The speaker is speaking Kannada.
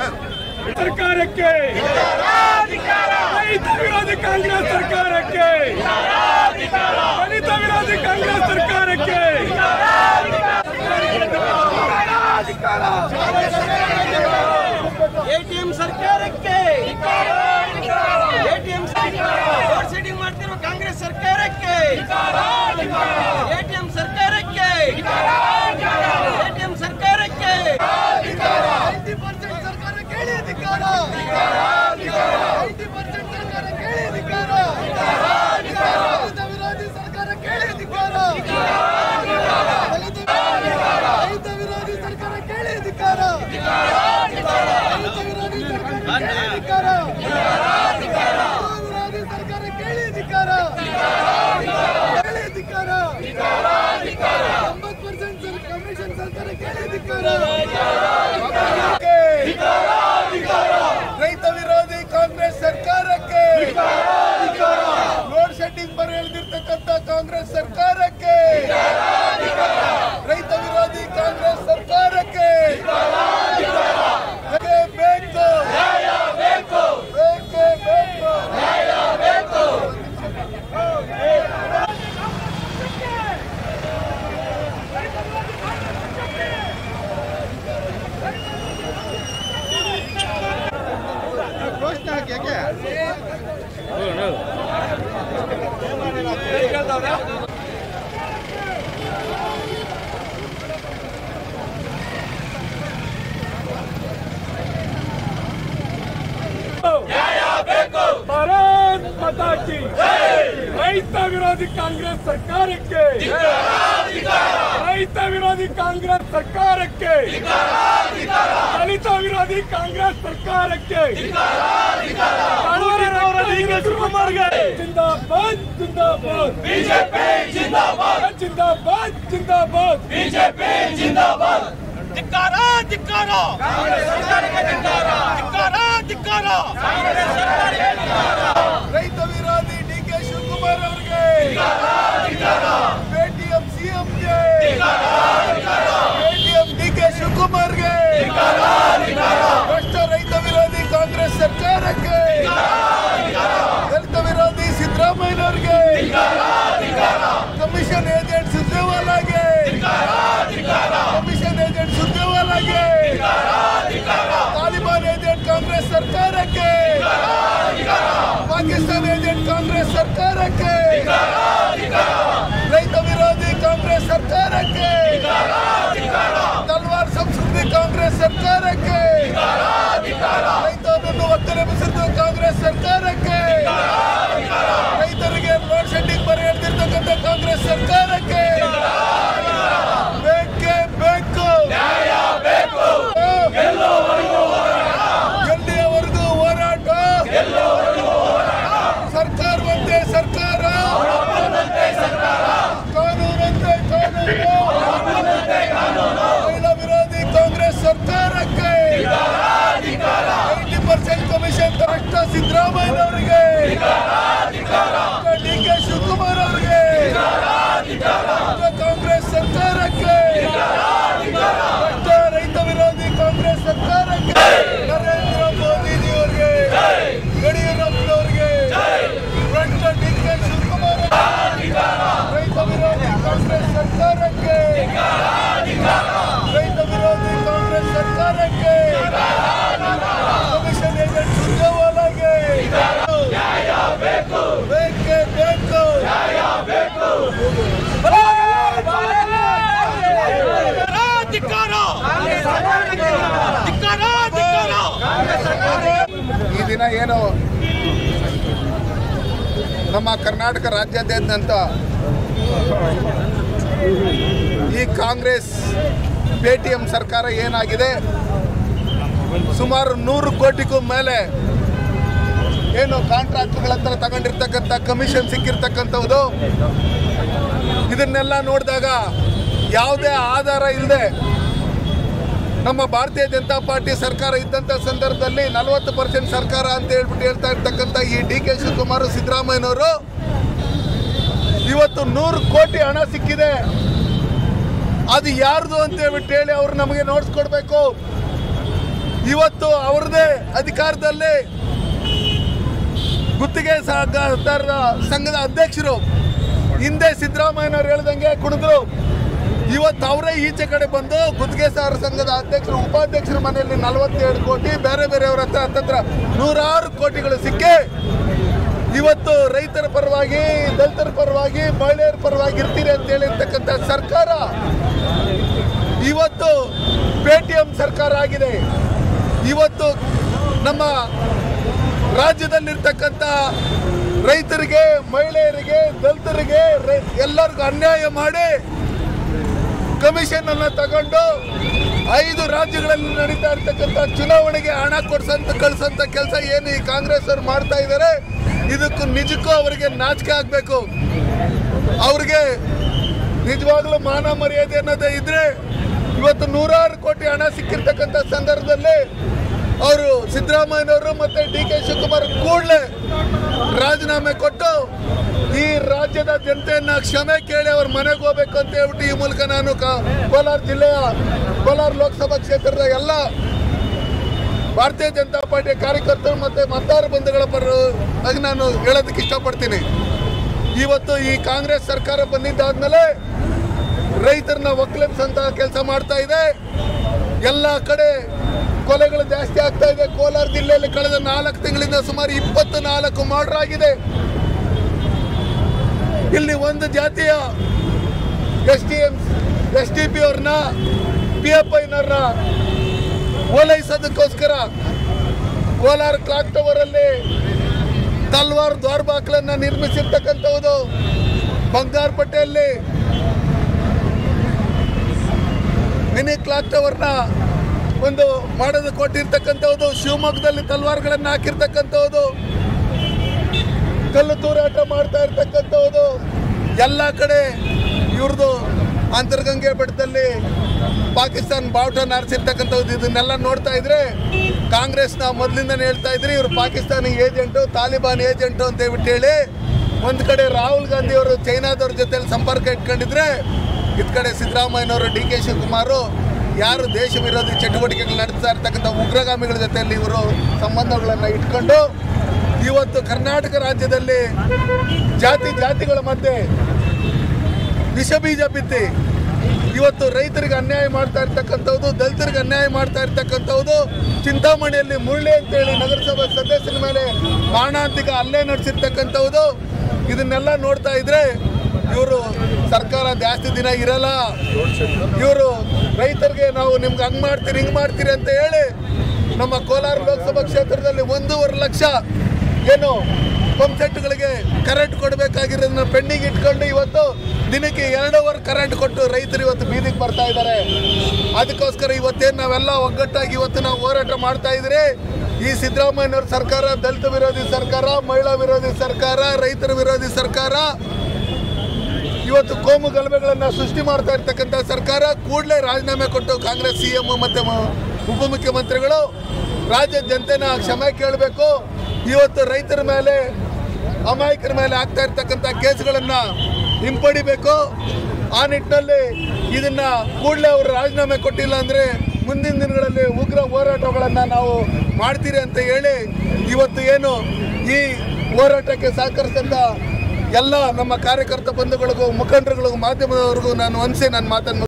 ಸರ್ಕಾರಕ್ಕೆ ರೈತ ವಿರೋಧಿ ಕಾಂಗ್ರೆಸ್ ಸರ್ಕಾರಕ್ಕೆ ದಲಿತ ವಿರೋಧಿ ಕಾಂಗ್ರೆಸ್ ಸರ್ಕಾರಕ್ಕೆ ಎಟಿಎಂ ಸರ್ಕಾರಕ್ಕೆ ಎಟಿಎಂ ರೋಡ್ ಸೆಟ್ಟಿಂಗ್ ಮಾಡ್ತಿರೋ ಕಾಂಗ್ರೆಸ್ ಸರ್ಕಾರಕ್ಕೆ ಎಟಿಎಂ ಸರ್ಕಾರಕ್ಕೆ ಎಟಿಎಂ ಸರ್ಕಾರಕ್ಕೆ ಐಟಿ ಪರ್ಸೆಂಟ್ ಸರ್ಕಾರ ಕೇಳಿ ಅಧಿಕಾರ ಐಟಿ ಪರ್ಸೆಂಟ್ ಸರ್ಕಾರ ಕೇಳಿ ಅಧಿಕಾರ ದಲಿತ ವಿರೋಧಿ ಸರ್ಕಾರ ಕೇಳಿ ಅಧಿಕಾರ ದಲಿತ ರೈತ ವಿರೋಧಿ ಸರ್ಕಾರ ಕೇಳಿ ಅಧಿಕಾರ ರೈತ ವಿರೋಧಿ ಸರ್ಕಾರ ಕೇಳಿ ಅಧಿಕಾರ ಹಿಂದೂ ವಿರೋಧಿ ಸರ್ಕಾರ ಕೇಳಿ ಅಧಿಕಾರ ಕೇಳಿ ಅಧಿಕಾರ ತೊಂಬತ್ತು ಪರ್ಸೆಂಟ್ ಕಮಿಷನ್ ಸರ್ಕಾರ ಕೇಳಿ ಅಧಿಕಾರ ರೈತ ವಿರೋಧಿ ಕಾಂಗ್ರೆಸ್ ಸರ್ಕಾರಕ್ಕೆ ಲೋಡ್ ಶೆಡ್ಡಿಂಗ್ ಬರ ಎಳೆದಿರ್ತಕ್ಕಂಥ ಕಾಂಗ್ರೆಸ್ ಸರ್ಕಾರಕ್ಕೆ ರೈತ ವಿರೋಧಿ ಕಾಂಗ್ರೆಸ್ ಸರ್ಕಾರಕ್ಕೆ ಬೇಕೇ ಬೇಕು ಬೇಕೇ ಬೇಕು ಭಾರತ್ ಮಾತಾ ಕಿ ರೈತ ವಿರೋಧಿ ಕಾಂಗ್ರೆಸ್ ಸರ್ಕಾರಕ್ಕೆ ರೈತ ವಿರೋಧಿ ಕಾಂಗ್ರೆಸ್ ಸರ್ಕಾರಕ್ಕೆ ದಲಿತ ವಿರೋಧಿ ಕಾಂಗ್ರೆಸ್ ಸರ್ಕಾರಕ್ಕೆ ಶಿವಕುಮಾರ್ಗೆ ಜಿಂದಾಬಾದ್ ಜಿಂದಾಬಾದ್ ಬಿಜೆಪಿ ಜಿಂದಾಬಾದ್ ಜಿಂದಾಬಾದ್ ಜಿಂದಾಬಾದ್ ಬಿಜೆಪಿ ಜಿಂದಾಬಾದ್ ಧಿಕ್ಕಾರ ಧಿಕ್ಕಾರ ಧಿಕ್ಕಾರ ಧಿಕ್ಕಾರ ರೈತ ವಿರೋಧಿ ಡಿ ಕೆ ಶಿವಕುಮಾರ್ ಅವರಿಗೆ ಪೇಟಿಎಂ ಸಿಎಂಗೆ ಪೇಟಿಎಂ ಡಿ ಕೆ ಶಿವಕುಮಾರ್ಗೆ ಭ್ರಷ್ಟ ರೈತ ವಿರೋಧಿ ಕಾಂಗ್ರೆಸ್ ಸರ್ಕಾರಕ್ಕೆ ದಲಿತ ವಿರೋಧಿ ಸಿದ್ದರಾಮಯ್ಯನವ್ರಿಗೆ ಕಮಿಷನ್ ಏಜೆಂಟ್ ಸುರ್ಜೇವಾಲಾಗೆ ಕಮಿಷನ್ ಏಜೆಂಟ್ ಸುರ್ಜೇವಾಲಾಗೆ ತಾಲಿಬಾನ್ ಏಜೆಂಟ್ ಕಾಂಗ್ರೆಸ್ ಸರ್ಕಾರಕ್ಕೆ ಪಾಕಿಸ್ತಾನ ಏಜೆಂಟ್ ಕಾಂಗ್ರೆಸ್ ಸರ್ಕಾರಕ್ಕೆ ರೈತ ವಿರೋಧಿ ಕಾಂಗ್ರೆಸ್ ಸರ್ಕಾರಕ್ಕೆ ತಲ್ವಾರ್ ಸಂಸ್ಕೃತಿ ಕಾಂಗ್ರೆಸ್ ಸರ್ಕಾರಕ್ಕೆ ರೈತರನ್ನು ಒತ್ತರೆ ಬಿಸಿರುವ ಕಾಂಗ್ರೆಸ್ ಸರ್ಕಾರಕ್ಕೆ ರೈತರಿಗೆ ಲೋಡ್ ಶೆಡ್ಡಿಂಗ್ ಬರ ಹೇಳ್ತಿರ್ತಕ್ಕಂಥ ಕಾಂಗ್ರೆಸ್ ಸರ್ಕಾರಕ್ಕೆ ಬೇಕೇ ಬೇಕು ಎಲ್ಲಿಯವರೆಗೂ ಹೋರಾಟ ಸರ್ಕಾರ ಒಂದೇ ಸರ್ಕಾರ ಕಾನೂನಂತೆ ಕಾನೂನು ಮಹಿಳಾ ವಿರೋಧಿ ಕಾಂಗ್ರೆಸ್ ಸರ್ಕಾರಕ್ಕೆ ಏಯ್ಟಿ ಪರ್ಸೆಂಟ್ ಕಮಿಷನ್ ರಾಷ್ಟ್ರ ಸಿದ್ದರಾಮಯ್ಯನವರಿಗೆ ಡಿ ಕೆ ಶಿವಕುಮಾರ್ ಅವರಿಗೆ ಕಾಂಗ್ರೆಸ್ ಸರ್ಕಾರಕ್ಕೆ ಭ್ರಷ್ಟ ರೈತ ವಿರೋಧಿ ಕಾಂಗ್ರೆಸ್ ಸರ್ಕಾರಕ್ಕೆ ನರೇಂದ್ರ ಮೋದಿಜಿಯವರಿಗೆ ಯಡಿಯೂರಪ್ಪನವರಿಗೆ ಭ್ರಷ್ಟ ಡಿ ಕೆ ಶಿವಕುಮಾರ್ ರೈತ ವಿರೋಧಿ ಕಾಂಗ್ರೆಸ್ ಸರ್ಕಾರಕ್ಕೆ ರೈತ ವಿರೋಧಿ ಕಾಂಗ್ರೆಸ್ ಸರ್ಕಾರಕ್ಕೆ ಕಮಿಷನ್ ಏಜೆಂಟ್ ಸುರ್ಜೇವಾಲಾಗೆ ಬೇಕೇ ಬೇಕು ಧಿಕ್ಕಾರ ಧಿಕ್ಕಾರ ಧಿಕ್ಕಾರ ಈ ದಿನ ಏನು ನಮ್ಮ ಕರ್ನಾಟಕ ರಾಜ್ಯಾದ್ಯಂತ ಈ ಕಾಂಗ್ರೆಸ್ ಪೇಟಿಎಂ ಸರ್ಕಾರ ಏನಾಗಿದೆ ಸುಮಾರು ನೂರು ಕೋಟಿಗೂ ಮೇಲೆ ಏನು ಕಾಂಟ್ರಾಕ್ಟ್ಗಳ ಹತ್ರ ತಗೊಂಡಿರ್ತಕ್ಕಂಥ ಕಮಿಷನ್ ಸಿಕ್ಕಿರ್ತಕ್ಕಂಥದ್ದು ಇದನ್ನೆಲ್ಲ ನೋಡಿದಾಗ ಯಾವುದೇ ಆಧಾರ ಇಲ್ಲದೆ ನಮ್ಮ ಭಾರತೀಯ ಜನತಾ ಪಾರ್ಟಿ ಸರ್ಕಾರ ಇದ್ದಂಥ ಸಂದರ್ಭದಲ್ಲಿ ನಲವತ್ತು ಪರ್ಸೆಂಟ್ ಸರ್ಕಾರ ಅಂತ ಹೇಳ್ಬಿಟ್ಟು ಹೇಳ್ತಾ ಇರ್ತಕ್ಕಂಥ ಈ ಡಿ ಕೆ ಶಿವಕುಮಾರ್ ಸಿದ್ದರಾಮಯ್ಯನವರು ಇವತ್ತು ನೂರು ಕೋಟಿ ಹಣ ಸಿಕ್ಕಿದೆ ಅದು ಯಾರ್ದು ಅಂತ ಹೇಳ್ಬಿಟ್ಟು ಹೇಳಿ ಅವ್ರು ನಮಗೆ ನೋಡ್ಸ್ಕೊಡ್ಬೇಕು ಇವತ್ತು ಅವ್ರದೇ ಅಧಿಕಾರದಲ್ಲಿ ಗುತ್ತಿಗೆ ಸಹಕಾರರ ಸಂಘದ ಅಧ್ಯಕ್ಷರು ಹಿಂದೆ ಸಿದ್ದರಾಮಯ್ಯನವ್ರು ಹೇಳ್ದಂಗೆ ಕುಣಿದ್ರು ಇವತ್ತು ಅವರೇ ಈಚೆ ಕಡೆ ಬಂದು ಗುತ್ತಿಗೆ ಸಹಕಾರ ಸಂಘದ ಅಧ್ಯಕ್ಷರು ಉಪಾಧ್ಯಕ್ಷರ ಮನೆಯಲ್ಲಿ ನಲವತ್ತೇಳು ಕೋಟಿ ಬೇರೆ ಬೇರೆಯವರ ಹತ್ರ ಹತ್ತತ್ರ ನೂರಾರು ಕೋಟಿಗಳು ಸಿಕ್ಕಿ ಇವತ್ತು ರೈತರ ಪರವಾಗಿ ದಲಿತರ ಪರವಾಗಿ ಮಹಿಳೆಯರ ಪರವಾಗಿ ಇರ್ತೀರಿ ಅಂತ ಹೇಳಿರ್ತಕ್ಕಂಥ ಸರ್ಕಾರ ಇವತ್ತು ಪೇಟಿಎಂ ಸರ್ಕಾರ ಆಗಿದೆ ಇವತ್ತು ನಮ್ಮ ರಾಜ್ಯದಲ್ಲಿರ್ತಕ್ಕಂಥ ರೈತರಿಗೆ ಮಹಿಳೆಯರಿಗೆ ದಲಿತರಿಗೆ ರೈ- ಎಲ್ಲರಿಗೂ ಅನ್ಯಾಯ ಮಾಡಿ ಕಮಿಷನ್ ಅನ್ನ ತಗೊಂಡು ಐದು ರಾಜ್ಯಗಳಲ್ಲಿ ನಡೀತಾ ಇರ್ತಕ್ಕಂಥ ಚುನಾವಣೆಗೆ ಹಣ ಕೊಡ್ಸಂತ ಕಳ್ಸಂತ ಕೆಲಸ ಏನು ಈ ಕಾಂಗ್ರೆಸ್ ಅವ್ರು ಮಾಡ್ತಾ ಇದ್ದಾರೆ ಇದಕ್ಕೂ ನಿಜಕ್ಕೂ ಅವರಿಗೆ ನಾಚಿಕೆ ಆಗಬೇಕು ಅವ್ರಿಗೆ ನಿಜವಾಗ್ಲೂ ಮಾನ ಮರ್ಯಾದೆ ಅನ್ನೋದೇ ಇದ್ರೆ ಇವತ್ತು ನೂರಾರು ಕೋಟಿ ಹಣ ಸಿಕ್ಕಿರ್ತಕ್ಕಂಥ ಸಂದರ್ಭದಲ್ಲಿ ಅವರು ಸಿದ್ದರಾಮಯ್ಯನವರು ಮತ್ತೆ ಡಿ ಕೆ ಶಿವಕುಮಾರ್ ಕೂಡಲೇ ರಾಜೀನಾಮೆ ಕೊಟ್ಟು ಈ ರಾಜ್ಯದ ಜನತೆಯನ್ನ ಕ್ಷಮೆ ಕೇಳಿ ಅವ್ರ ಮನೆಗೆ ಹೋಗ್ಬೇಕು ಅಂತ ಹೇಳ್ಬಿಟ್ಟು ಈ ಮೂಲಕ ನಾನು ಕ- ಕೋಲಾರ ಜಿಲ್ಲೆಯ ಕೋಲಾರ ಲೋಕಸಭಾ ಕ್ಷೇತ್ರದ ಎಲ್ಲ ಭಾರತೀಯ ಜನತಾ ಪಾರ್ಟಿಯ ಕಾರ್ಯಕರ್ತರು ಮತ್ತೆ ಮತದಾರ ಬಂಧುಗಳ ಪರವಾಗಿ ನಾನು ಹೇಳೋದಕ್ಕೆ ಇಷ್ಟಪಡ್ತೀನಿ ಇವತ್ತು ಈ ಕಾಂಗ್ರೆಸ್ ಸರ್ಕಾರ ಬಂದಿದ್ದಾದ್ಮೇಲೆ ರೈತರನ್ನ ಒಕ್ಕಲಿಸಂತ ಕೆಲಸ ಮಾಡ್ತಾ ಇದೆ ಎಲ್ಲ ಕಡೆ ಕೊಲೆಗಳು ಜಾಸ್ತಿ ಆಗ್ತಾ ಇದೆ ಕೋಲಾರ ಜಿಲ್ಲೆಯಲ್ಲಿ ಕಳೆದ ನಾಲ್ಕು ತಿಂಗಳಿಂದ ಸುಮಾರು ಇಪ್ಪತ್ತು ನಾಲ್ಕು ಮರ್ಡರ್ ಆಗಿದೆ ಇಲ್ಲಿ ಒಂದು ಜಾತಿಯ S T M S T P ಅವ್ರನ್ನ ಪಿ ಎಫ್ ಐನವ್ರನ್ನ ಓಲೈಸೋದಕ್ಕೋಸ್ಕರ ಕೋಲಾರ ಕ್ಲಾಕ್ ಟವರ್ ಅಲ್ಲಿ ತಲ್ವಾರ್ ದ್ವಾರಬಾಕ್ಲನ್ನ ನಿರ್ಮಿಸಿರ್ತಕ್ಕಂಥದ್ದು ಬಂಗಾರಪೇಟೆಯಲ್ಲಿ ಮಿನಿ ಕ್ಲಾಕ್ ಟವರ್ನ ಒಂದು ಮಾಡೋದು ಕೊಟ್ಟಿರ್ತಕ್ಕಂಥದ್ದು ಶಿವಮೊಗ್ಗದಲ್ಲಿ ತಲ್ವಾರ್ಗಳನ್ನು ಹಾಕಿರ್ತಕ್ಕಂಥದ್ದು ಕಲ್ಲು ತೂರಾಟ ಮಾಡ್ತಾ ಇರ್ತಕ್ಕಂಥದ್ದು ಎಲ್ಲ ಕಡೆ ಇವ್ರದ್ದು ಅಂತರ್ಗಂಗೆ ಬೆಟ್ಟದಲ್ಲಿ ಪಾಕಿಸ್ತಾನ ಬಾವುಟ ನಾರಿಸಿರ್ತಕ್ಕಂಥದ್ದು ಇದನ್ನೆಲ್ಲ ನೋಡ್ತಾ ಇದ್ರೆ ಕಾಂಗ್ರೆಸ್ನ ಮೊದಲಿಂದನೇ ಹೇಳ್ತಾ ಇದ್ರಿ ಇವರು ಪಾಕಿಸ್ತಾನಿ ಏಜೆಂಟು ತಾಲಿಬಾನ್ ಏಜೆಂಟು ಅಂತ ಹೇಳ್ಬಿಟ್ಟು ಹೇಳಿ ಒಂದು ಕಡೆ ರಾಹುಲ್ ಗಾಂಧಿ ಅವರು ಚೈನಾದವ್ರ ಜೊತೆಲಿ ಸಂಪರ್ಕ ಇಟ್ಕೊಂಡಿದ್ರೆ ಇದ್ ಕಡೆ ಸಿದ್ದರಾಮಯ್ಯನವರು ಡಿ ಕೆ ಶಿವಕುಮಾರ್ ಯಾರು ದೇಶ ವಿರೋಧಿ ಚಟುವಟಿಕೆಗಳು ನಡೆಸ್ತಾ ಇರ್ತಕ್ಕಂಥ ಉಗ್ರಗಾಮಿಗಳ ಜೊತೆಯಲ್ಲಿ ಇವರು ಸಂಬಂಧಗಳನ್ನು ಇಟ್ಕೊಂಡು ಇವತ್ತು ಕರ್ನಾಟಕ ರಾಜ್ಯದಲ್ಲಿ ಜಾತಿ ಜಾತಿಗಳ ಮಧ್ಯೆ ವಿಷ ಬೀಜ ಬಿತ್ತಿ ಇವತ್ತು ರೈತರಿಗೆ ಅನ್ಯಾಯ ಮಾಡ್ತಾ ಇರ್ತಕ್ಕಂಥದ್ದು ದಲಿತರಿಗೆ ಅನ್ಯಾಯ ಮಾಡ್ತಾ ಇರ್ತಕ್ಕಂಥದ್ದು ಚಿಂತಾಮಣಿಯಲ್ಲಿ ಮುರಳಿ ಅಂತೇಳಿ ನಗರಸಭಾ ಸದಸ್ಯರ ಮೇಲೆ ಮಾರಣಾಂತಿಕ ಹಲ್ಲೆ ನಡೆಸಿರ್ತಕ್ಕಂಥದ್ದು ಇದನ್ನೆಲ್ಲ ನೋಡ್ತಾ ಇದ್ರೆ ಇವರು ಸರ್ಕಾರ ಜಾಸ್ತಿ ದಿನ ಇರಲ್ಲ ಇವರು ರೈತರಿಗೆ ನಾವು ನಿಮ್ಗೆ ಹಂಗ್ ಮಾಡ್ತೀರಿ ಹಿಂಗ್ ಮಾಡ್ತೀರಿ ಅಂತ ಹೇಳಿ ನಮ್ಮ ಕೋಲಾರ ಲೋಕಸಭಾ ಕ್ಷೇತ್ರದಲ್ಲಿ ಒಂದೂವರೆ ಲಕ್ಷ ಏನು ಪಂಪ್ ಸೆಟ್ಗಳಿಗೆ ಕರೆಂಟ್ ಕೊಡಬೇಕಾಗಿರೋದನ್ನ ಪೆಂಡಿಂಗ್ ಇಟ್ಕೊಂಡು ಇವತ್ತು ದಿನಕ್ಕೆ ಎರಡು ಅವರ್ ಕರೆಂಟ್ ಕೊಟ್ಟು ರೈತರು ಇವತ್ತು ಬೀದಿಗೆ ಬರ್ತಾ ಇದ್ದಾರೆ ಅದಕ್ಕೋಸ್ಕರ ಇವತ್ತೇನು ನಾವೆಲ್ಲ ಒಗ್ಗಟ್ಟಾಗಿ ಇವತ್ತು ನಾವು ಹೋರಾಟ ಮಾಡ್ತಾ ಇದ್ರಿ ಈ ಸಿದ್ದರಾಮಯ್ಯನವ್ರ ಸರ್ಕಾರ ದಲಿತ ವಿರೋಧಿ ಸರ್ಕಾರ ಮಹಿಳಾ ವಿರೋಧಿ ಸರ್ಕಾರ ರೈತರ ವಿರೋಧಿ ಸರ್ಕಾರ ಇವತ್ತು ಕೋಮು ಗಲಭೆಗಳನ್ನ ಸೃಷ್ಟಿ ಮಾಡ್ತಾ ಇರ್ತಕ್ಕಂಥ ಸರ್ಕಾರ ಕೂಡಲೇ ರಾಜೀನಾಮೆ ಕೊಟ್ಟು ಕಾಂಗ್ರೆಸ್ ಸಿ ಎಂ ಮತ್ತೆ ಮ- ಉಪಮುಖ್ಯಮಂತ್ರಿಗಳು ರಾಜ್ಯ ಜನತೆನ ಕ್ಷಮೆ ಕೇಳಬೇಕು ಇವತ್ತು ರೈತರ ಮೇಲೆ ಅಮಾಯಕರ ಮೇಲೆ ಆಗ್ತಾ ಇರ್ತಕ್ಕಂಥ ಕೇಸ್ಗಳನ್ನ ಹಿಂಪಡಿಬೇಕು ಆ ನಿಟ್ಟಿನಲ್ಲಿ ಇದನ್ನ ಕೂಡಲೇ ಅವರು ರಾಜೀನಾಮೆ ಕೊಟ್ಟಿಲ್ಲ ಅಂದ್ರೆ ಮುಂದಿನ ದಿನಗಳಲ್ಲಿ ಉಗ್ರ ಹೋರಾಟಗಳನ್ನ ನಾವು ಮಾಡ್ತೀರಿ ಅಂತ ಹೇಳಿ ಇವತ್ತು ಏನು ಈ ಹೋರಾಟಕ್ಕೆ ಸಹಕರಿಸಿದಂತ ಎಲ್ಲ ನಮ್ಮ ಕಾರ್ಯಕರ್ತ ಬಂಧುಗಳಿಗೂ ಮುಖಂಡರುಗಳಿಗೂ ಮಾಧ್ಯಮದವರಿಗೂ ನಾನು ಅನಿಸಿ ನನ್ನ ಮಾತನ್ನು